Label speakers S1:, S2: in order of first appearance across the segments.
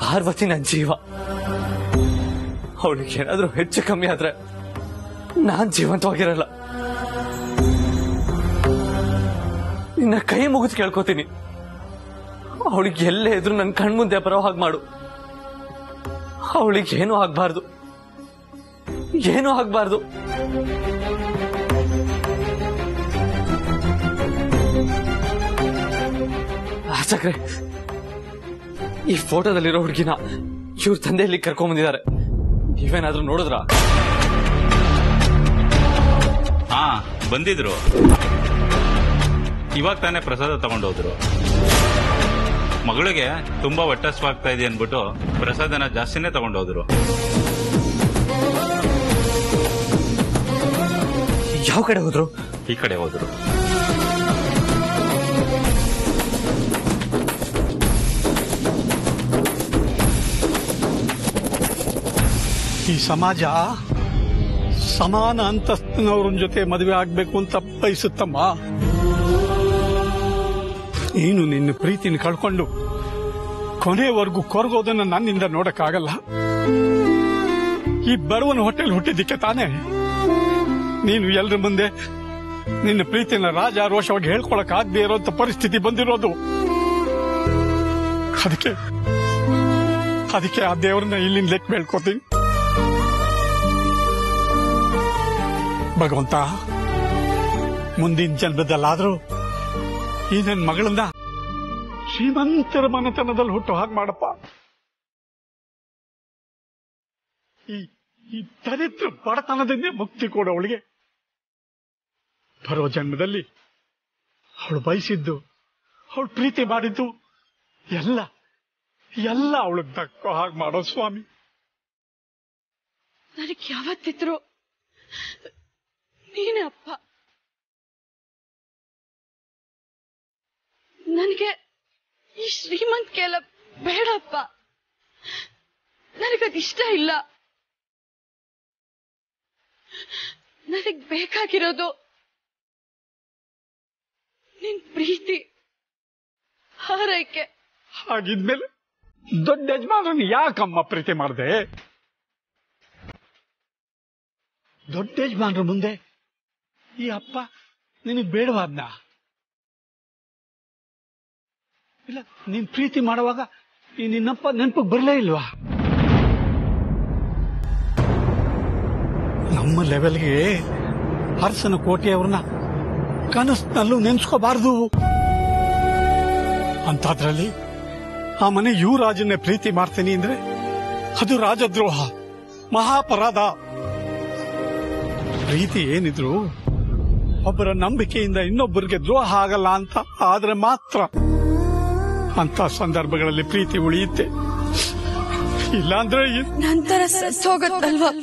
S1: ಪಾರ್ವತಿ ನನ್ನ ಜೀವ ಅವಳಿಗೆ ಏನಾದ್ರೂ ಹೆಚ್ಚು ಕಮ್ಮಿ ಆದ್ರೆ ನಾನ್ ಜೀವಂತವಾಗಿರಲ್ಲ ನಿನ್ನ ಕೈ ಮುಗಿದು ಕೇಳ್ಕೊತೀನಿ ಅವಳಿಗೆ ಎಲ್ಲೇ ಇದ್ರು ನನ್ನ ಕಣ್ಮುಂದೆ ಬರೋ ಹಾಗೆ ಮಾಡು ಅವಳಿಗೆ ಏನೂ ಆಗ್ಬಾರ್ದು ಏನೂ ಆಗ್ಬಾರ್ದು ಆ, ಸಕ್ರೆ ಈ ಫೋಟೋದಲ್ಲಿರೋ ಹುಡುಗಿನ ಇವ್ರ ತಂದೆ ಇಲ್ಲಿ ಕರ್ಕೊಂಡ್ ಬಂದಿದ್ದಾರೆ ನೀವೇನಾದ್ರೂ ನೋಡಿದ್ರ
S2: ಹಾ ಬಂದಿದ್ರು ಇವಾಗ ತಾನೇ ಪ್ರಸಾದ ತಗೊಂಡೋದ್ರು ಮಗಳಿಗೆ ತುಂಬಾ ಹೊಟ್ಟಸ್ವಾಗ್ತಾ ಇದೆ ಅನ್ಬಿಟ್ಟು ಪ್ರಸಾದನ ಜಾಸ್ತಿನೇ ತಗೊಂಡೋದ್ರು
S1: ಯಾವ ಕಡೆ ಹೋದ್ರು
S2: ಈ ಕಡೆ ಹೋದ್ರು
S3: ಈ ಸಮಾಜ ಸಮಾನ ಅಂತಸ್ತಿನವ್ರ ಜೊತೆ ಮದುವೆ ಆಗ್ಬೇಕು ಅಂತ ಬಯಸುತ್ತಮ್ಮ ನೀನು ನಿನ್ನ ಪ್ರೀತಿನ ಕಳ್ಕೊಂಡು ಕೊನೆವರೆಗೂ ಕೊರಗೋದನ್ನ ನನ್ನಿಂದ ನೋಡಕ್ಕಾಗಲ್ಲ ಈ ಬರುವನ ಹೊಟ್ಟೆಲ್ ಹುಟ್ಟಿದ್ದಕ್ಕೆ ತಾನೇ ನೀನು ಎಲ್ರ ಮುಂದೆ ನಿನ್ನ ಪ್ರೀತಿನ ರಾಜ ರೋಷವಾಗಿ ಹೇಳ್ಕೊಳಕ್ ಆಗದೆ ಇರೋಂತ ಪರಿಸ್ಥಿತಿ ಬಂದಿರೋದು ಅದಕ್ಕೆ ಅದಕ್ಕೆ ಆ ದೇವ್ರನ್ನ ಇಲ್ಲಿಂದ ಲೆಕ್ಕ ಬೇಡ್ಕೋತೀನಿ ಭಗವಂತ ಮುಂದಿನ ಜನ್ಮದಲ್ಲಾದ್ರೂ ಈ ನನ್ನ ಮಗಳನ್ನ ಶ್ರೀಮಂತರ ಮನೆತನದಲ್ಲಿ ಹುಟ್ಟು ಹಾಗೆ ಮಾಡಪ್ಪ ಈ ಈ ದರಿದ್ರ ಬಡತನದಿಂದ ಮುಕ್ತಿ ಕೊಡು ಅವಳಿಗೆ ಬರೋ ಜನ್ಮದಲ್ಲಿ ಅವಳು ಬಯಸಿದ್ದು ಅವಳು ಪ್ರೀತಿ ಮಾಡಿದ್ದು ಎಲ್ಲ ಎಲ್ಲ ಅವಳಿಗೆ ದಕ್ಕೋ ಹಾಗೆ ಮಾಡೋ ಸ್ವಾಮಿ
S4: ನನಗೆ ಯಾವತ್ತಿದ್ರು ನೀನೇ ಅಪ್ಪ ನನಗೆ ಈ ಶ್ರೀಮಂತಿಕೆ ಎಲ್ಲ ಬೇಡಪ್ಪ ನನಗದಿಷ್ಟ ಇಲ್ಲ ನನಗ್ ಬೇಕಾಗಿರೋದು ನಿನ್ ಪ್ರೀತಿ ಹಾರೈಕೆ
S3: ಹಾಗಿದ್ಮೇಲೆ ದೊಡ್ಡ ಯಜಮಾನರನ್ನು ಯಾಕಮ್ಮ ಪ್ರೀತಿ ಮಾಡಿದೆ ದೊಡ್ಡ ಯಜಮಾನ್ರ ಮುಂದೆ ಈ ಅಪ್ಪ ನಿನಗೆ ಬೇಡವಾದ್ನ ಇಲ್ಲ ನೀನ್ ಪ್ರೀತಿ ಮಾಡುವಾಗ ಈ ನಿನ್ನಪ್ಪ ನೆನಪಿಗೆ ಬರಲೇ ಇಲ್ವಾ ನಮ್ಮ ಲೆವೆಲ್ಗೆ ಅರಸನ ಕೋಟೆಯವ್ರನ್ನ ಕನಸಿನಲ್ಲೂ ನೆನ್ಸ್ಕೋಬಾರ್ದು ಅಂತಾದ್ರಲ್ಲಿ ಆ ಮನೆ ಯುವರಾಜನ್ನೇ ಪ್ರೀತಿ ಮಾಡ್ತೀನಿ ಅಂದ್ರೆ ಅದು ರಾಜದ್ರೋಹ ಮಹಾಪರಾಧ ಪ್ರೀತಿ ಏನಿದ್ರು ಒಬ್ಬರ ನಂಬಿಕೆಯಿಂದ ಇನ್ನೊಬ್ಬರಿಗೆ ದ್ರೋಹ ಆಗಲ್ಲ ಅಂತ ಆದ್ರೆ ಮಾತ್ರ ಅಂತ ಸಂದರ್ಭಗಳಲ್ಲಿ ಪ್ರೀತಿ ಉಳಿಯುತ್ತೆ ಇಲ್ಲಾಂದ್ರೆ ಇ-
S4: ನಂತರ ಸತ್ತೋಗತ್ತಲ್ವಪ್ಪ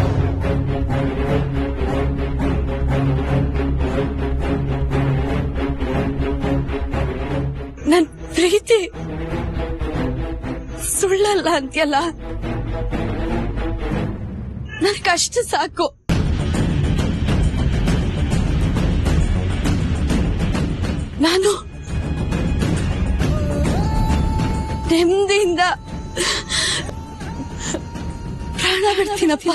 S4: ನನ್ ಪ್ರೀತಿ ಸುಳ್ಳಲ್ಲ ಅಂತ್ಯಲ್ಲ ನನ್ಗಷ್ಟು ಸಾಕು ನಾನು ನೆಮ್ಮದಿಯಿಂದ ಪ್ರಾಣ ಬಿಡ್ತೀನಪ್ಪ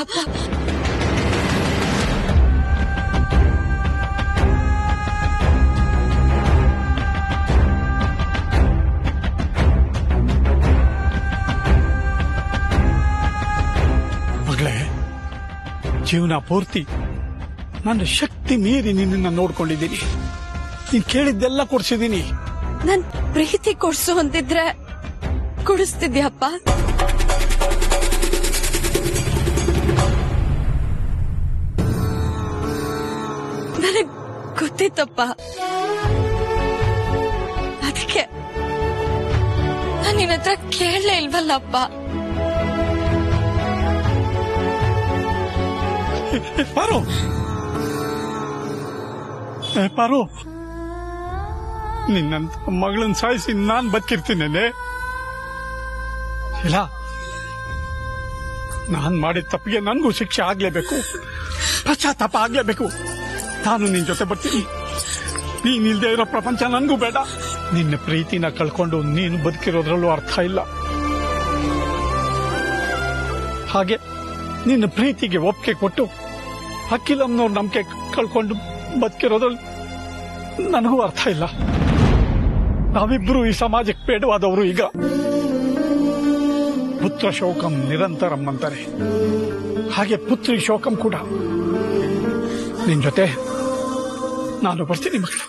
S3: ಮಗಳೇ ಜೀವನ ಪೂರ್ತಿ ನನ್ನ ಶಕ್ತಿ ಮೀರಿ ನಿನ್ನನ್ನ ನೋಡ್ಕೊಂಡಿದ್ದೀನಿ ನೀನ್ ಕೇಳಿದ್ದೆಲ್ಲ ಕೊಡ್ಸಿದ್ದೀನಿ
S4: ನನ್ ಪ್ರೀತಿ ಕೊಡ್ಸು ಅಂತಿದ್ರೆ ಕೊಡಿಸ್ತಿದ್ಯಪ್ಪ ನನಗ್ ಗೊತ್ತಿತ್ತಪ್ಪ ಅದಕ್ಕೆ ನಾನು ನಿನ್ನ ಹತ್ರ ಕೇಳಲೇ ಇಲ್ವಲ್ಲಪ್ಪ
S3: ಪಾರು ಏ, ಪಾರು ನಿನ್ನಂತ ಮಗಳನ್ನ ಸಾಯಿಸಿ ನಾನ್ ಬದುಕಿರ್ತೀನೇನೆ ಇಲ್ಲ ನಾನ್ ಮಾಡಿದ ತಪ್ಪಿಗೆ ನನ್ಗೂ ಶಿಕ್ಷೆ ಆಗ್ಲೇಬೇಕು ಪಶ್ಚಾತ್ತಾಪ ಆಗ್ಲೇಬೇಕು ನಾನು ನಿನ್ ಜೊತೆ ಬರ್ತೀನಿ ನೀನ್ ಇಲ್ದೇ ಇರೋ ಪ್ರಪಂಚ ನನ್ಗೂ ಬೇಡ ನಿನ್ನ ಪ್ರೀತಿನ ಕಳ್ಕೊಂಡು ನೀನು ಬದುಕಿರೋದ್ರಲ್ಲೂ ಅರ್ಥ ಇಲ್ಲ ಹಾಗೆ ನಿನ್ನ ಪ್ರೀತಿಗೆ ಒಪ್ಪಿಗೆ ಕೊಟ್ಟು ಅಖಿಲಮ್ನವ್ರ ನಂಬಿಕೆ ಕಳ್ಕೊಂಡು ಬದುಕಿರೋದ್ರಲ್ಲಿ ನನಗೂ ಅರ್ಥ ಇಲ್ಲ ನಾವಿಬ್ರು ಈ ಸಮಾಜಕ್ಕೆ ಬೇಡವಾದವರು ಈಗ ಪುತ್ರ ಶೋಕಂ ನಿರಂತರಂ ಅಂತಾರೆ ಹಾಗೆ ಪುತ್ರಿ ಶೋಕಂ ಕೂಡ ನಿನ್ ಜೊತೆ ನಾನು ಬರ್ತೀನಿ ಮಕ್ಕಳು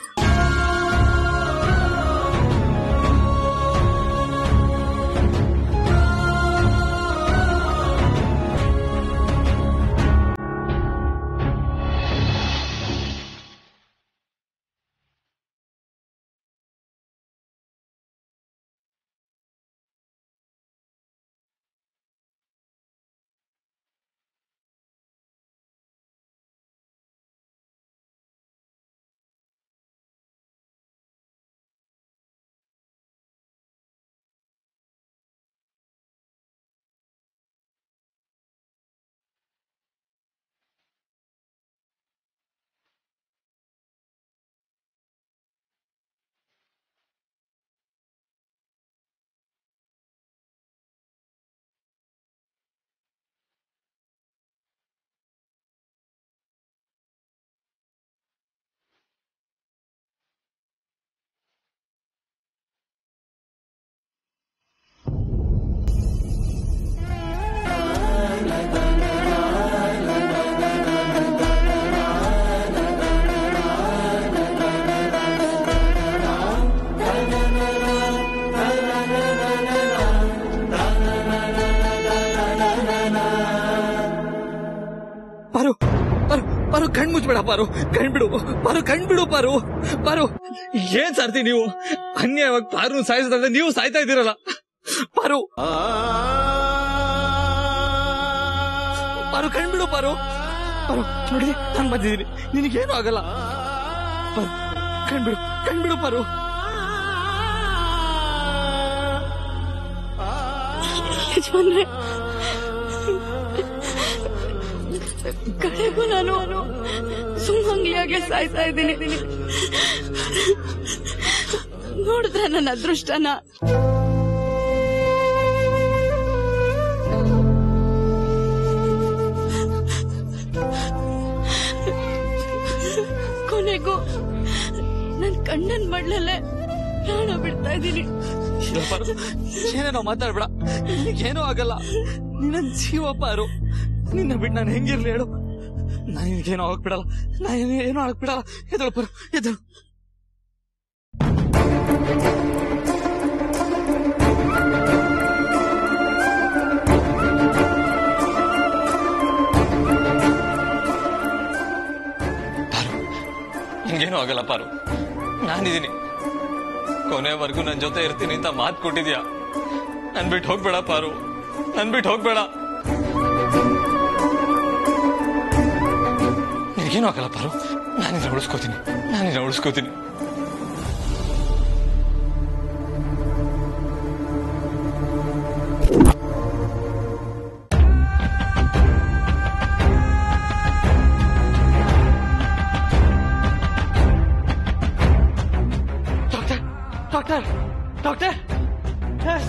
S1: ಪಾರು ಪಾರು ಪಾರು ಕಣ್ ಮುಚ್ಬೇಡ ಪಾರು ಕಣ್ ಬಿಡು ಪಾರು ಕಣ್ ಬಿಡು ಪಾರು ಪಾರು ಏನ್ ಸರ್ತಿ ನೀವು ಅನ್ಯಾಯವಾಗಿ ಪಾರು ಸಾಯಿಸಿದ್ರೆ ನೀವು ಸಾಯ್ತಾ ಇದ್ದೀರಲ್ಲ ಪಾರು ಪಾರು ಕಣ್ ಬಿಡು ಪಾರು ಪಾರು ನೋಡಿ ನಾನು ಬಂದಿದ್ದೀನಿ ನಿನಗೇನು ಆಗಲ್ಲ ಪಾರು ಕಣ್ ಬಿಡು ಕಣ್ ಬಿಡು ಪಾರು
S4: ಯಜಮಾನ್ರೆ ಕಡೆಗೂ ನಾನು ಸುಮ್ಮಂಗಿಯಾಗೆ ಸಾಯ್ತಾ ಇದ್ದೀನಿ ನೋಡಿದ್ರೆ ನನ್ನ ಅದೃಷ್ಟನ ಕೊನೆಗೂ ನನ್ ಕಣ್ಣನ್ ಮಡ್ಲಲ್ಲೇ ಪ್ರಾಣ ಬಿಡ್ತಾ ಇದ್ದೀನಿ
S1: ಇಲ್ಲ ಪಾರು ಏನೇನೋ ಮಾತಾಡ್ಬೇಡ ನಿನಗೇನೂ ಆಗಲ್ಲ ನಿನ್ನ ಜೀವ ಪಾರು ನಿನ್ನ ಬಿಟ್ಟು ನಾನು ಹೆಂಗಿರ್ಲಿ ಹೇಳು ನಾನು ನಿನಗೇನೋ ಆಗ್ಬಿಡಲ್ಲ ನಾನು ಏನೋ ಆಗ್ಬಿಡಲ್ಲ ಎದಳು ಪಾರು ಎದಳು ಪಾರು ನಿನ್ಗೇನೂ ಆಗಲ್ಲ ಪಾರು ನಾನಿದ್ದೀನಿ ಕೊನೆವರೆಗೂ ನನ್ನ ಜೊತೆ ಇರ್ತೀನಿ ಅಂತ ಮಾತು ಕೊಟ್ಟಿದ್ಯಾ ನನ್ ಬಿಟ್ಟು ಹೋಗ್ಬೇಡ ಪಾರು ನನ್ ಬಿಟ್ಟು ಹೋಗ್ಬೇಡ ನಿನಗೇನು ಆಗಲ್ಲ ಪಾರು ನಾನಿನ್ನ ಉಳಿಸ್ಕೋತೀನಿ ನಾನಿನ್ನ ಉಳಿಸ್ಕೋತೀನಿ doctor doctor doctor yes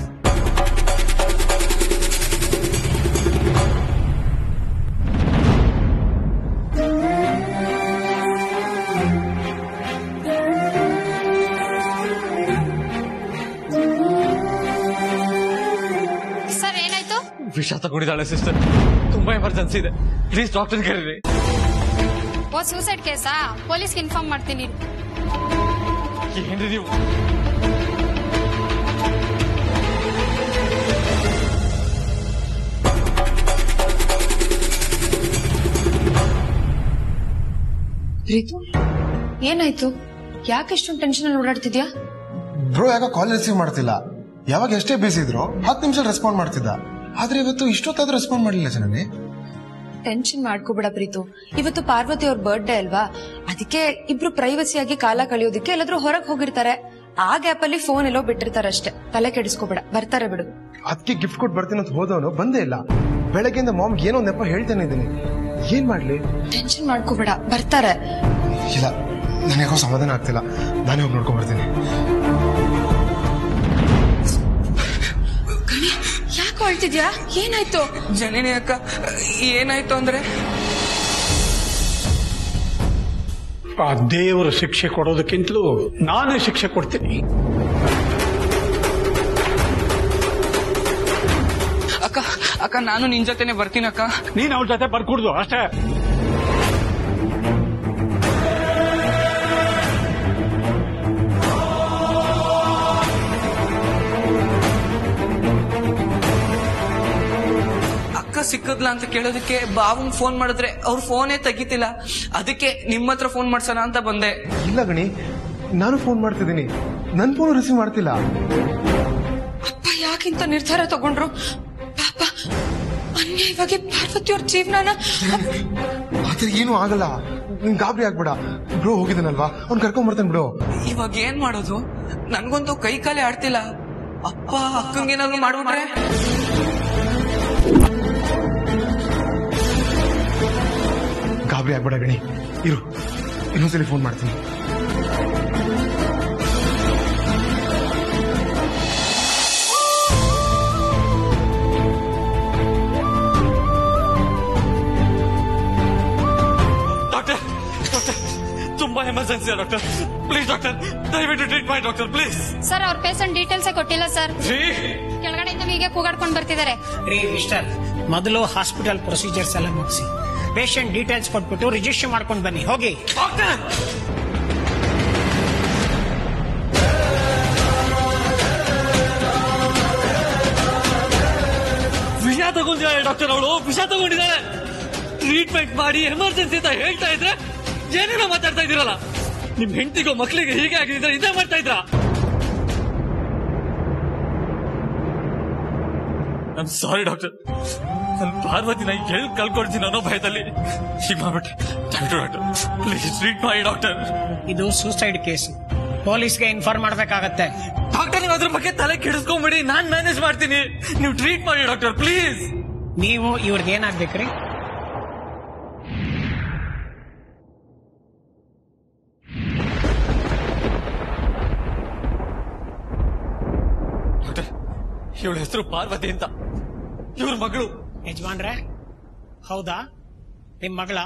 S5: sir ಏನಾಯ್ತು
S1: ವಿಷ ತಗೊಂಡಿದ್ದಾಳೆ ಸಿಸ್ಟರ್ ತುಂಬಾ ಎಮರ್ಜೆನ್ಸಿ ಇದೆ ಪ್ಲೀಸ್ ಡಾಕ್ಟರ್ ಕರೀರಿ
S5: ಓ ಸೂಸೈಡ್ ಕೇಸಾ ಪೊಲೀಸ್ಗೆ ಇನ್ಫಾರ್ಮ್ ಮಾಡ್ತೀನಿ
S1: ಏನ್ರಿ ನೀವು
S6: ಪ್ರೀತು ಏನಾಯ್ತು ಯಾಕೆ ಇಷ್ಟೊಂದು ಟೆನ್ಷನ್ ಅಲ್ಲಿ ಓಡಾಡ್ತಿದ್ಯಾ
S7: ಬ್ರೋ ಯಾಕೋ ಕಾಲ್ ರಿಸೀವ್ ಮಾಡ್ತಿಲ್ಲ ಯಾವಾಗ ಎಷ್ಟೇ ಬಿಸಿ ಇದ್ರು ಹತ್ತು ನಿಮಿಷ ರೆಸ್ಪಾಂಡ್ ಮಾಡ್ತಿದ್ದ ಆದ್ರೆ ಇವತ್ತು ಇಷ್ಟೊತ್ತಾದ್ರೂ ರೆಸ್ಪಾಂಡ್ ಮಾಡಲಿಲ್ಲ ಜನನಿ
S6: ಟೆನ್ಷನ್ ಮಾಡ್ಕೋಬೇಡ ಪ್ರೀತು ಇವತ್ತು ಪಾರ್ವತಿ ಅವ್ರ ಬರ್ಡೇ ಅಲ್ವಾ ಅದಕ್ಕೆ ಇಬ್ರು ಪ್ರೈವಸಿಯಾಗಿ ಕಾಲ ಕಳೆಯೋದಕ್ಕೆ ಎಲ್ಲಾದ್ರೂ ಹೊರಗ್ ಹೋಗಿರ್ತಾರೆ ಆ ಗ್ಯಾಪ್ ಅಲ್ಲಿ ಫೋನ್ ಎಲ್ಲೋ ಬಿಟ್ಟಿರ್ತಾರೆ ಅಷ್ಟೇ ತಲೆ ಕೆಡಿಸ್ಕೋಬೇಡ ಬರ್ತಾರೆ ಬಿಡು
S7: ಅದಕ್ಕೆ ಗಿಫ್ಟ್ ಕೊಟ್ಟು ಬರ್ತೀನಿ ಅಂತ ಹೋದವನು ಬಂದೇ ಇಲ್ಲ ಬೆಳಗ್ಗೆಯಿಂದ ಮಾಮ್ಗೆ ಏನೋ ನೆಪ ಹೇಳ್ತಾನೆ ಇದ್ದೀನಿ ಏನ್ ಮಾಡ್ಲಿ
S6: ಟೆನ್ಷನ್ ಮಾಡ್ಕೋಬೇಡ ಬರ್ತಾರೆ
S7: ಇಲ್ಲ ನನಗೋ ಸಮಾಧಾನ ಆಗ್ತಿಲ್ಲ ನಾನೇ ಹೋಗಿ ನೋಡ್ಕೊಂಡ್ ಬರ್ತೀನಿ
S6: ಯಾಕೋ ಯಾಕೋ ಅಳ್ತಿದ್ಯಾ ಏನಾಯ್ತು
S8: ಜನನಿ ಅಕ್ಕ ಏನಾಯ್ತು ಅಂದ್ರೆ
S3: ಆ ದೇವರು ಶಿಕ್ಷೆ ಕೊಡೋದಕ್ಕಿಂತಲೂ ನಾನೇ ಶಿಕ್ಷೆ ಕೊಡ್ತೀನಿ
S8: ಅಕ್ಕ ಅಕ್ಕ ನಾನು ನಿನ್ ಜೊತೆನೆ ಬರ್ತೀನಿ ಅಕ್ಕ
S3: ನೀನ್ ಅವಳ ಜೊತೆ ಬರ್ಕೂಡ್ದು ಅಷ್ಟೇ
S8: ಅಕ್ಕ ಸಿಕ್ಕದ್ಲ ಅಂತ ಕೇಳೋದಕ್ಕೆ ಬಾವಂಗ್ ಫೋನ್ ಮಾಡಿದ್ರೆ ಅವ್ರ ಫೋನೇ ತೆಗಿತಿಲ್ಲ ಅದಕ್ಕೆ ನಿಮ್ಮ ಹತ್ರ ಫೋನ್ ಮಾಡ್ಸೋಣ ಅಂತ ಬಂದೆ
S7: ಇಲ್ಲ ಗಣಿ ನಾನು ಫೋನ್ ಮಾಡ್ತಿದ್ದೀನಿ ನನ್ ಫೋನ್ ರಿಸೀವ್ ಮಾಡ್ತಿಲ್ಲ
S6: ಅಪ್ಪ ಯಾಕಿಂತ ನಿರ್ಧಾರ ತಗೊಂಡ್ರು ಪಾಪ ಅನ್ಯಾಯವಾಗಿ ಪಾರ್ವತಿಯವ್ರ ಜೀವನನ
S7: ಆತರ ಏನೂ ಆಗಲ್ಲ ನಿನ್ ಗಾಬರಿ ಆಗ್ಬೇಡ ಬ್ರೋ ಹೋಗಿದ್ದಾನಲ್ವಾ ಅವ್ನ್ ಕರ್ಕೊಂಡ್ ಬರ್ತಾನೆ ಬಿಡು
S8: ಇವಾಗ ಏನ್ ಮಾಡೋದು ನನ್ಗಂತೂ ಕೈ ಕಾಲೇ ಆಡ್ತಿಲ್ಲ ಅಪ್ಪ ಅಕ್ಕಂಗೇನಾದ್ರು ಮಾಡ್ಬಿಟ್ರೆ
S7: ಗಾಬರಿ ಆಗ್ಬೇಡ ಗಣಿ ಇರು ಇನ್ನೊಂದ್ಸಲಿ ಫೋನ್ ಮಾಡ್ತೀನಿ
S1: ಡಾಕ್ಟರ್ ಡಾಕ್ಟರ್ ತುಂಬಾ ಎಮರ್ಜೆನ್ಸಿ ಡಾಕ್ಟರ್ ಪ್ಲೀಸ್ ಡಾಕ್ಟರ್ ದಯವಿಟ್ಟು ಟ್ರೀಟ್ ಮಾಡಿ ಡಾಕ್ಟರ್ ಪ್ಲೀಸ್
S5: ಸರ್ ಅವ್ರ ಪೇಷಂಟ್ ಡೀಟೇಲ್ಸ್ ಕೊಟ್ಟಿಲ್ಲ ಸರ್
S1: ರೀ
S5: ಕೆಳಗಡೆಯಿಂದ ಹೀಗೆ ಕೂಗಾಡ್ಕೊಂಡು ಬರ್ತಿದ್ದಾರೆ
S9: ರೀ ಮಿಸ್ಟರ್ ಮೊದಲು ಹಾಸ್ಪಿಟಲ್ ಪ್ರೊಸೀಜರ್ಸ್ ಎಲ್ಲ ಮುಗಿಸಿ ಪೇಷಂಟ್ ಡೀಟೇಲ್ಸ್ ಕೊಟ್ಬಿಟ್ಟು ರಿಜಿಸ್ಟರ್ ಮಾಡ್ಕೊಂಡು ಬನ್ನಿ ಹೋಗಿ
S1: ಡಾಕ್ಟರ್ ವಿಷ ತಗೊಂಡಿದ್ದಾಳೆ ಡಾಕ್ಟರ್ ಅವಳು ವಿಷ ತಗೊಂಡಿದ್ದಾಳೆ ಟ್ರೀಟ್ಮೆಂಟ್ ಮಾಡಿ ಎಮರ್ಜೆನ್ಸಿ ಅಂತ ಹೇಳ್ತಾ ಇದ್ರೆ ಏನೇನೋ ಮಾತಾಡ್ತಾ ಇದ್ದೀರಲ್ಲ ನಿಮ್ ಹೆಂಡತಿಗೋ ಮಕ್ಳಿಗೆ ಹೀಗೆ ಆಗಿದ್ರೆ ಇದೇ ಮಾಡ್ತಾ ಇದ್ರ ಐಮ್ ಸಾರಿ ಡಾಕ್ಟರ್ ನನ್ನ ಪಾರ್ವತಿನ ಎಲ್ಲಿ ಕಳ್ಕೊಳ್ತೀನಿ ಅನ್ನೋ ಭಯದಲ್ಲಿ ಹೀಗೆ ಮಾಡ್ಬಿಟ್ಟೆ ಡಾಕ್ಟರ್ ಡಾಕ್ಟರ್ ಪ್ಲೀಸ್ ಟ್ರೀಟ್ ಮಾಡಿ ಡಾಕ್ಟರ್
S9: ಇದು ಸೂಸೈಡ್ ಕೇಸ್ ಪೊಲೀಸ್ಗೆ ಇನ್ಫಾರ್ಮ್ ಮಾಡ್ಬೇಕಾಗತ್ತೆ
S1: ಡಾಕ್ಟರ್ ನೀವು ಅದ್ರ ಬಗ್ಗೆ ತಲೆ ಕೆಡಿಸ್ಕೊಂಬಿಡಿ ನಾನ್ ಮ್ಯಾನೇಜ್ ಮಾಡ್ತೀನಿ ನೀವು ಟ್ರೀಟ್ ಮಾಡಿ ಡಾಕ್ಟರ್ ಪ್ಲೀಸ್
S9: ನೀವು ಇವ್ರಿಗೆ ಏನಾಗ್ಬೇಕ್ರಿ
S1: ಡಾಕ್ಟರ್ ಇವಳ ಹೆಸರು ಪಾರ್ವತಿ ಅಂತ ಇವ್ರ ಮಗಳು
S9: ಯಜಮಾನ್ರೆ ಹೌದಾ ನಿಮ್ ಮಗಳ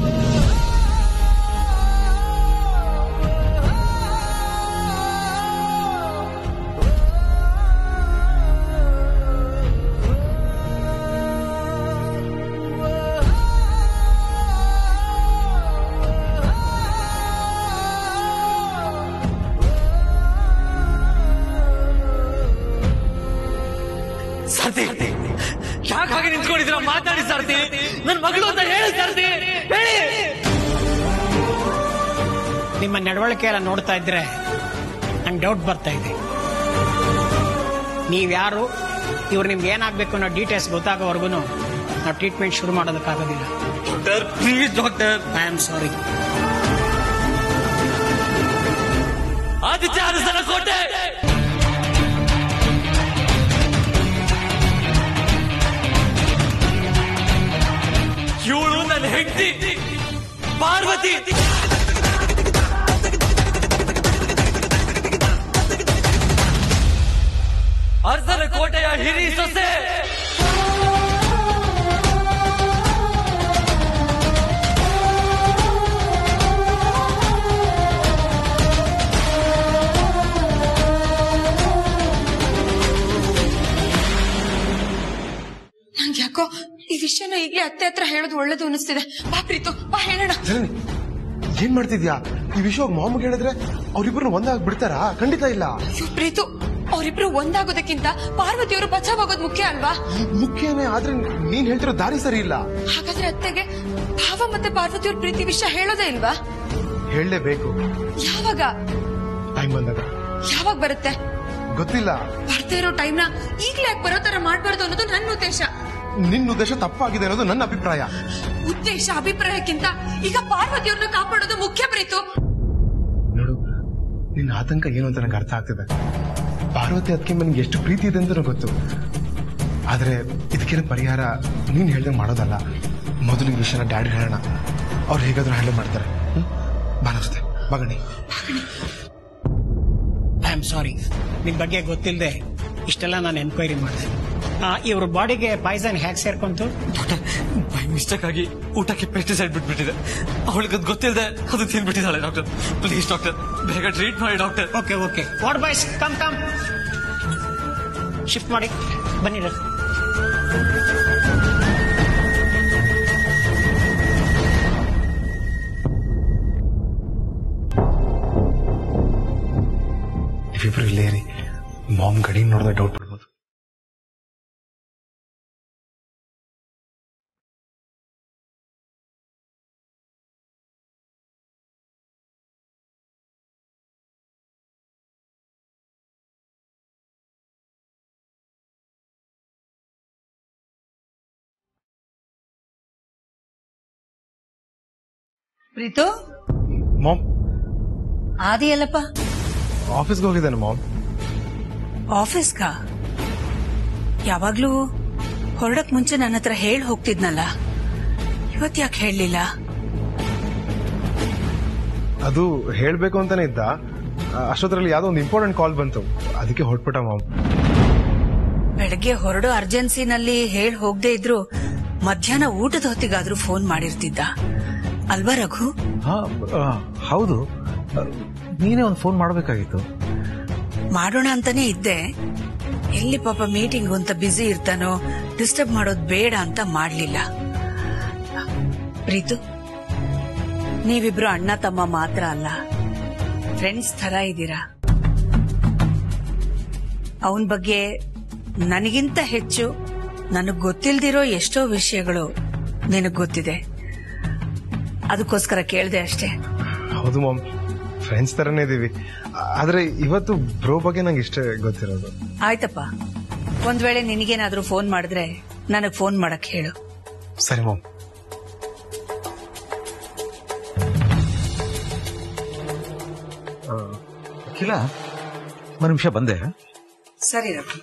S1: ಸರ್ತಿ ಯಾಕೆ ಹಾಗೆ ನಿಂತ್ಕೊಂಡಿದ್ದೀರಾ ಮಾತಾಡಿ ಸರ್ತಿ ನನ್ನ ಮಗಳು ಅಂತ ಹೇಳಿ ಸರ್ತಿ ಹೇಳಿ
S9: ನಿಮ್ಮ ನಡವಳಿಕೆ ಎಲ್ಲ ನೋಡ್ತಾ ಇದ್ರೆ ನಂಗೆ ಡೌಟ್ ಬರ್ತಾ ಇದೆ ನೀವ್ಯಾರು ಇವ್ರು ನಿಮ್ಗೆ ಏನಾಗಬೇಕು ಅನ್ನೋ ಡೀಟೇಲ್ಸ್ ಗೊತ್ತಾಗೋವರೆಗೂ ನಾವು ಟ್ರೀಟ್ಮೆಂಟ್ ಶುರು ಮಾಡೋದಕ್ಕಾಗೋದಿಲ್ಲ
S1: doctor please doctor
S9: I am sorry
S1: Aditya ಅರಸನ ಕೋಟೆ ಇವಳು ನನ್ನ ಹೆಂಡತಿ ಪಾರ್ವತಿ ಅರಸನ ಕೋಟೆಯ ಹಿರಿ ಸೊಸೆ
S6: ನಂಗೆ ಯಾಕೋ ಈ ವಿಷಯನ ಈಗಲೇ ಅತ್ತೆ ಹತ್ರ ಹೇಳೋದು ಒಳ್ಳೇದು ಅನಿಸ್ತಿದೆ ಬಾ ಪ್ರೀತು ಬಾ ಹೇಳೋಣ
S7: ಜನನಿ ಏನ್ ಮಾಡ್ತಿದ್ಯಾ ಈ ವಿಷಯ ಮಾಮ್ಗೆ ಹೇಳಿದ್ರೆ ಅವ್ರಿಬ್ರು ಒಂದಾಗ ಬಿಡ್ತಾರಾ ಖಂಡಿತ ಇಲ್ಲ
S6: ಅಯ್ಯೋ ಪ್ರೀತು ಅವರಿಬ್ರು ಒಂದಾಗೋದಕ್ಕಿಂತ ಪಾರ್ವತಿಯವರು ಬಚಾವಾಗೋದು ಮುಖ್ಯ ಅಲ್ವಾ
S7: ಮುಖ್ಯನೇ ಆದ್ರೆ ನೀನ್ ಹೇಳ್ತಿರೋ ದಾರಿ ಸರಿ ಇಲ್ಲ
S6: ಹಾಗಾದ್ರೆ ಅತ್ತೆಗೆ ಭಾವ ಮತ್ತೆ ಪಾರ್ವತಿಯವ್ರ ಪ್ರೀತಿ ವಿಷಯ ಹೇಳೋದೇ ಇಲ್ವಾ
S7: ಹೇಳಲೇಬೇಕು
S6: ಯಾವಾಗ
S7: ಟೈಮ್ ಬಂದಾಗ
S6: ಯಾವಾಗ ಬರುತ್ತೆ
S7: ಗೊತ್ತಿಲ್ಲ
S6: ಬರ್ತಾ ಇರೋ ಟೈಮ್ನ ಈಗ್ಲೇ ಯಾಕೆ ಬರೋ ತರ ಮಾಡ್ಬಾರ್ದು ಅನ್ನೋದು ನನ್ನ ಉದ್ದೇಶ
S7: ನಿನ್ನ ಉದ್ದೇಶ ತಪ್ಪಾಗಿದೆ ಅನ್ನೋದು ನನ್ನ ಅಭಿಪ್ರಾಯ
S6: ಉದ್ದೇಶ ಅಭಿಪ್ರಾಯಕ್ಕಿಂತ ಈಗ ಪಾರ್ವತಿಯವ್ರನ್ನ ಕಾಪಾಡೋದು ಮುಖ್ಯ ಪ್ರೀತು
S7: ನೋಡು ನಿನ್ನ ಆತಂಕ ಏನು ಅಂತ ನಂಗೆ ಅರ್ಥ ಆಗ್ತಿದೆ ಪಾರ್ವತಿ ಅದಕ್ಕೆ ನನಗೆ ಎಷ್ಟು ಪ್ರೀತಿ ಇದೆ ಅಂತ ಗೊತ್ತು ಆದ್ರೆ ಇದಕ್ಕೇನು ಪರಿಹಾರ ನೀನ್ ಹೇಳ್ದಂಗೆ ಮಾಡೋದಲ್ಲ ಮೊದಲು ಈ ವಿಷಯನ ಡ್ಯಾಡಿ ಹೇಳೋಣ ಅವ್ರು ಹೇಗಾದ್ರೂ ಹ್ಯಾಂಡಲ್ ಮಾಡ್ತಾರೆ ಹ್ಮ್ ಬಾನಸ್ತೆ ಬಗಣಿ
S9: ಐ ಆಮ್ ಸಾರಿ ನಿಮ್ ಬಗ್ಗೆ ಗೊತ್ತಿಲ್ಲದೆ ಇಷ್ಟೆಲ್ಲ ನಾನು ಎನ್ಕ್ವೈರಿ ಮಾಡಿದೆ ಇವ್ರ ಬಾಡಿಗೆ ಪಾಯ್ಸನ್ ಹೇಗೆ ಸೇರ್ಕೊಂತು
S1: ಡಾಕ್ಟರ್ ಬೈ ಮಿಸ್ಟೇಕ್ ಆಗಿ ಊಟಕ್ಕೆ ಪೆಸ್ಟಿಸೈಡ್ ಬಿಟ್ಬಿಟ್ಟಿದೆ ಅವಳಿಗೆ ಅದು ಗೊತ್ತಿಲ್ಲದೆ ಅದು ತಿನ್ಬಿಟ್ಟಿದ್ದಾಳೆ ಡಾಕ್ಟರ್ ಪ್ಲೀಸ್ ಡಾಕ್ಟರ್ ಬೇಗ ಟ್ರೀಟ್ ಮಾಡಿ doctor
S9: okay okay ward boys come come shift ಮಾಡಿ ಬನ್ನಿ ರಘು.
S7: ನೀವಿಬ್ರು ಇಲ್ಲೇ ಇರಿ ಮಾಮ್ ಗಡಿ ನೋಡಿದ್ರೆ ಡೌಟ್ ಬಿಡ್ಬೋದು
S10: ಪ್ರೀತು
S7: ಮಾಮ್
S10: ಆದಿಯಲ್ಲಪ್ಪ
S7: ಆಫೀಸ್ಗೆ ಹೋಗಿದ್ದಾನೆ ಮಾಮ್
S10: ಆಫೀಸ್ಗಾ ಯಾವಾಗ್ಲೂ ಹೊರಡಕ್ ಮುಂಚೆ ನನ್ನ ಹತ್ರ ಹೇಳಿ ಹೋಗ್ತಿದ್ನಲ್ಲ ಇವತ್ ಯಾಕೆ ಹೇಳಲಿಲ್ಲ
S7: ಅದು ಹೇಳ್ಬೇಕು ಅಂತಾನೆ ಇದ್ದ ಆ, ಅಷ್ಟೊತ್ತರಲ್ಲಿ ಯಾವ್ದೋ ಒಂದು ಇಂಪಾರ್ಟೆಂಟ್ ಕಾಲ್ ಬಂತು ಅದಕ್ಕೆ ಹೊಟ್ಬಿಟ್ಟ ಮಾಮ್
S10: ಬೆಳಗ್ಗೆ ಹೊರಡೋ ಅರ್ಜೆನ್ಸಿನಲ್ಲಿ ಹೇಳಿ ಹೋಗದೆ ಇದ್ರು ಮಧ್ಯಾಹ್ನ ಊಟದ ಹೊತ್ತಿಗಾದ್ರೂ ಫೋನ್ ಮಾಡಿರ್ತಿದ್ದ ಅಲ್ವಾ ರಘು
S11: ಹಾ ಆ, ಹೌದು ಆ, ನೀನೇ ಒಂದು ಫೋನ್ ಮಾಡಬೇಕಾಗಿತ್ತು
S10: ಮಾಡೋಣ ಅಂತಾನೆ ಇದ್ದೆ ಎಲ್ಲಿ ಪಾಪ ಮೀಟಿಂಗ್ ಅಂತ ಬ್ಯುಸಿ ಇರ್ತಾನೋ ಡಿಸ್ಟರ್ಬ್ ಮಾಡೋದ್ ಬೇಡ ಅಂತ ಮಾಡ್ಲಿಲ್ಲ ಪ್ರೀತು ನೀವಿಬ್ರು ಅಣ್ಣ ತಮ್ಮ ಮಾತ್ರ ಅಲ್ಲ ಫ್ರೆಂಡ್ಸ್ ತರ ಇದ್ದೀರಾ ಅವನ್ ಬಗ್ಗೆ ನನಗಿಂತ ಹೆಚ್ಚು ನನಗ್ ಗೊತ್ತಿಲ್ದಿರೋ ಎಷ್ಟೋ ವಿಷಯಗಳು ನಿನಗ್ ಗೊತ್ತಿದೆ ಅದಕ್ಕೋಸ್ಕರ ಕೇಳ್ದೆ ಅಷ್ಟೇ
S7: ಹೌದು ಮಾಮ್ ಫ್ರೆಂಡ್ಸ್ ತರನೇ ಇದೀವಿ ಆದ್ರೆ ಇವತ್ತು ಬ್ರೋ ಬಗ್ಗೆ ನಂಗೆ ಇಷ್ಟೇ ಗೊತ್ತಿರೋದು
S10: ಆಯ್ತಪ್ಪ ಒಂದ್ ವೇಳೆ ನಿನಗೇನಾದ್ರೂ ಫೋನ್ ಮಾಡಿದ್ರೆ ನನಗ್ ಫೋನ್ ಮಾಡಕ್ ಹೇಳು
S7: ಸರಿ ಮಾಮ್
S11: ಅಖಿಲ ಒಂದು ನಿಮಿಷ ಬಂದೆ
S10: ಸರಿ ರಘು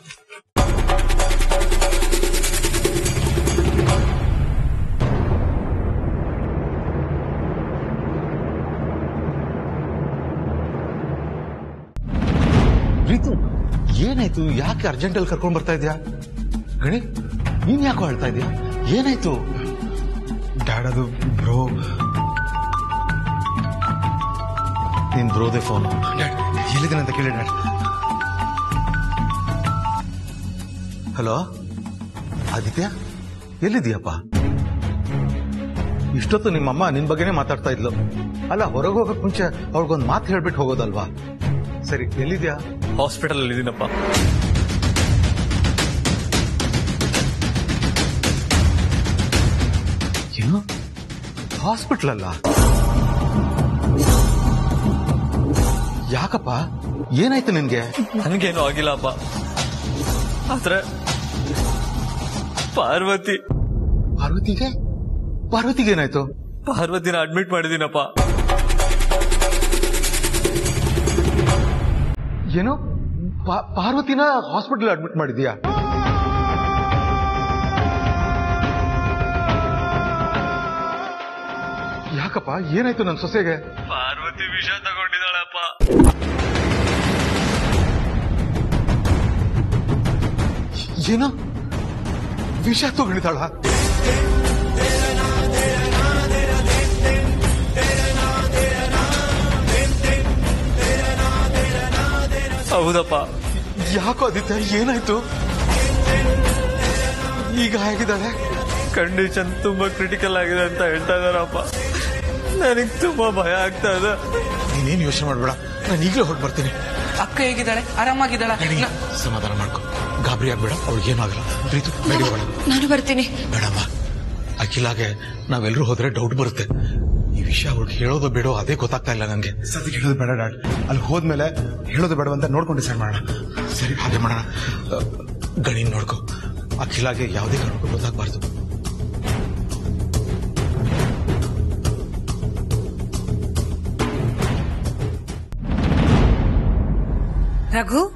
S11: ಪ್ರೀತು ಏನಾಯ್ತು ಯಾಕೆ ಅರ್ಜೆಂಟಲ್ಲಿ ಕರ್ಕೊಂಡ್ ಬರ್ತಾ ಇದ್ಯಾ ಗಣಿ ನೀನ್ ಯಾಕೋ ಹೇಳ್ತಾ ಇದೀಯಾ ಏನಾಯ್ತು
S7: ಡ್ಯಾಡ್ ಅದು ಬ್ರೋ
S11: ನಿನ್ ಬ್ರೋದೆ ಫೋನ್
S7: ಡ್ಯಾಡ್ ಎಲ್ಲಿದ್ದಾನೆ ಅಂತ ಕೇಳಿ ಡ್ಯಾಡ್
S11: ಹಲೋ ಆದಿತ್ಯ ಎಲ್ಲಿದೀಯಪ್ಪ ಇಷ್ಟೊತ್ತು ನಿಮ್ಮಮ್ಮ ನಿನ್ ಬಗ್ಗೆನೇ ಮಾತಾಡ್ತಾ ಇದ್ಲು ಅಲ್ಲ ಹೊರಗೆ ಹೋಗಕ್ ಮುಂಚೆ ಅವ್ರಿಗೊಂದು ಮಾತು ಹೇಳ್ಬಿಟ್ಟು ಹೋಗೋದಲ್ವಾ ಸರಿ ಎಲ್ಲಿದ್ಯಾ
S1: ಹಾಸ್ಪಿಟಲ್ ಅಲ್ಲಿ ಇದೀನಪ್ಪ
S11: ಏನು ಹಾಸ್ಪಿಟ್ಲ್ ಅಲ್ಲ ಯಾಕಪ್ಪ ಏನಾಯ್ತು ನಿನ್ಗೆ
S1: ನನಗೇನು ಆಗಿಲ್ಲಪ್ಪ ಆದ್ರೆ ಪಾರ್ವತಿ
S11: ಪಾರ್ವತಿಗೆ ಪಾರ್ವತಿಗೆ ಏನಾಯ್ತು
S1: ಪಾರ್ವತಿನ ಅಡ್ಮಿಟ್ ಮಾಡಿದೀನಪ್ಪ
S11: ಏನು ಪಾ- ಪಾರ್ವತಿನ ಹಾಸ್ಪಿಟಲ್ ಅಡ್ಮಿಟ್ ಮಾಡಿದ್ಯಾ ಯಾಕಪ್ಪ ಏನಾಯ್ತು ನನ್ನ ಸೊಸೆಗೆ
S1: ಪಾರ್ವತಿ ವಿಷ ತಗೊಂಡಿದ್ದಾಳಪ್ಪ
S11: ಏನು ವಿಷ ತಗೊಂಡಿದ್ದಾಳ
S1: ಹೌದಪ್ಪ
S11: ಯಾಕೋ ಆದಿತ್ಯ ಏನಾಯ್ತು ಈಗ ಹೇಗಿದ್ದಾಳೆ
S1: ಕಂಡೀಷನ್ ತುಂಬಾ ಕ್ರಿಟಿಕಲ್ ಆಗಿದೆ ಅಂತ ಹೇಳ್ತಾ ಇದಾರಪ್ಪ ನನಗ್ ತುಂಬಾ ಭಯ ಆಗ್ತಾ ಇದೆ
S11: ನೀನೇನು ಯೋಚನೆ ಮಾಡ್ಬೇಡ ನಾನು ಈಗಲೇ ಹೊರಟು ಬರ್ತೀನಿ
S8: ಅಕ್ಕ ಹೇಗಿದ್ದಾಳೆ ಆರಾಮಾಗಿದ್ದಾಳ
S11: ನನಗೆ ಸಮಾಧಾನ ಮಾಡ್ಕೊ ಗಾಬರಿ ಆಗ್ಬೇಡ ಅವಳಿಗೇನು ಆಗಲ್ಲ ಪ್ರೀತು ಬೇಡಿ ಹೋಗೋಣ
S6: ನಾನು ಬರ್ತೀನಿ
S11: ಬೇಡಮ್ಮ ಅಖಿಲಾಗೆ ನಾವೆಲ್ಲರೂ ಹೋದ್ರೆ ಡೌಟ್ ಬರುತ್ತೆ ಈ ವಿಷಯ ಅವ್ರಿಗೆ ಹೇಳೋದು ಬೇಡೋ ಅದೇ ಗೊತ್ತಾಗ್ತಾ ಇಲ್ಲ ನನಗೆ
S7: ಸದ್ಯಕ್ಕೆ ಹೇಳೋದು ಬೇಡ ಡ್ಯಾಡ್ ಅಲ್ಲಿ ಹೋದ್ಮೇಲೆ ಹೇಳೋದು ಬೇಡ ಅಂತ ನೋಡ್ಕೊಂಡು ಡಿಸೈಡ್ ಮಾಡೋಣ
S11: ಸರಿ ಹಾಗೆ ಮಾಡೋಣ ಅಹ್, ಗಣಿನ್ ನೋಡ್ಕೊ ಅಖಿಲಾಗೆ ಯಾವುದೇ ಕಾರಣಕ್ಕೂ ಗೊತ್ತಾಗಬಾರ್ದು
S10: ರಘು